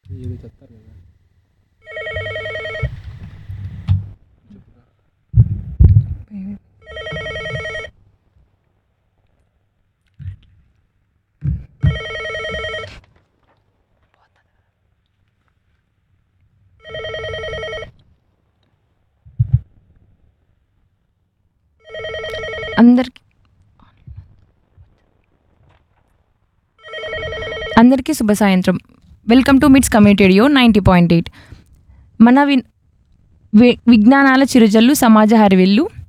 ఏదో చెప్తారు కదా అందరికి అందరికీ శుభ సాయంత్రం welcome to MITS community radio ninety point eight మన వి వి- విజ్ఞానాల చిరుజల్లు సమాజ హరివిల్లు